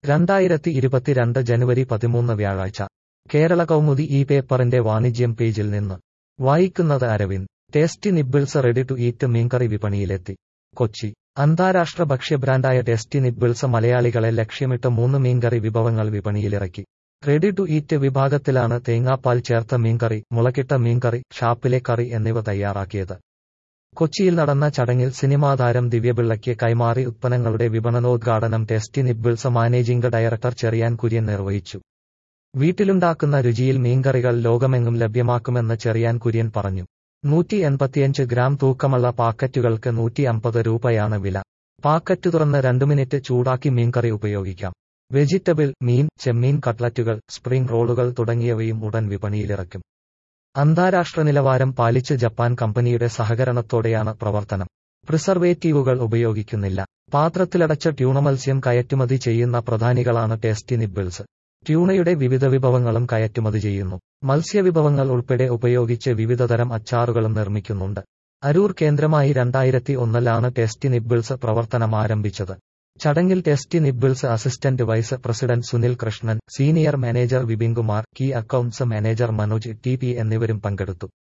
രണ്ടായിരത്തി ഇരുപത്തിരണ്ട് ജനുവരി പതിമൂന്ന് വ്യാഴാഴ്ച കേരള കൗമുദി ഈ പേപ്പറിന്റെ വാണിജ്യം പേജിൽ നിന്ന് വായിക്കുന്നത് Aravind tasty nibbles ready to eat മീൻകറി വിപണിയിലെത്തി കൊച്ചി അന്താരാഷ്ട്ര ഭക്ഷ്യബ്രാൻഡായ ടേസ്റ്റി നിബിൾസ് മലയാളികളെ ലക്ഷ്യമിട്ട് മൂന്ന് മീൻകറി വിഭവങ്ങൾ വിപണിയിലിറക്കി റെഡി ടു ഈറ്റ് വിഭാഗത്തിലാണ് തേങ്ങാപ്പാൽ ചേർത്ത മീൻകറി മുളകിട്ട മീൻകറി ഷാപ്പിലെ കറി എന്നിവ തയ്യാറാക്കിയത് കൊച്ചിയിൽ നടന്ന ചടങ്ങിൽ സിനിമാതാരം ദിവ്യപിള്ളയ്ക്ക് കൈമാറി ഉത്പന്നങ്ങളുടെ വിപണനോദ്ഘാടനം tasty nibbles managing director Cherian Kurian നിർവഹിച്ചു വീട്ടിലുണ്ടാക്കുന്ന രുചിയിൽ മീൻകറികൾ ലോകമെങ്ങും ലഭ്യമാക്കുമെന്ന് ചെറിയാൻ കുര്യൻ പറഞ്ഞു നൂറ്റി എൺപത്തിയഞ്ച് ഗ്രാം തൂക്കമുള്ള പാക്കറ്റുകൾക്ക് നൂറ്റി അമ്പത് രൂപയാണ് വില പാക്കറ്റ് തുറന്ന് രണ്ടു മിനിറ്റ് ചൂടാക്കി മീൻകറി ഉപയോഗിക്കാം വെജിറ്റബിൾ മീൻ ചെമ്മീൻ കട്ട്ലറ്റുകൾ സ്പ്രിംഗ് റോളുകൾ തുടങ്ങിയവയും ഉടൻ വിപണിയിലിറക്കും അന്താരാഷ്ട്ര നിലവാരം പാലിച്ച് ജപ്പാൻ കമ്പനിയുടെ സഹകരണത്തോടെയാണ് പ്രവർത്തനം പ്രിസർവേറ്റീവുകൾ ഉപയോഗിക്കുന്നില്ല പാത്രത്തിലടച്ച ട്യൂണ മത്സ്യം കയറ്റുമതി ചെയ്യുന്ന പ്രധാനികളാണ് ടേസ്റ്റി നിബിൾസ് ട്യൂണയുടെ വിവിധ വിഭവങ്ങളും കയറ്റുമതി ചെയ്യുന്നു മത്സ്യവിഭവങ്ങൾ ഉൾപ്പെടെ ഉപയോഗിച്ച് വിവിധതരം അച്ചാറുകളും നിർമ്മിക്കുന്നുണ്ട് അരൂർ കേന്ദ്രമായി രണ്ടായിരത്തി ഒന്നിലാണ് ടേസ്റ്റി നിബിൾസ് പ്രവർത്തനം ആരംഭിച്ചത് ചടങ്ങിൽ tasty nibbles assistant vice president Sunil Krishnan senior manager Vipinkumar key accounts manager Manoj T P എന്നിവരും പങ്കെടുത്തു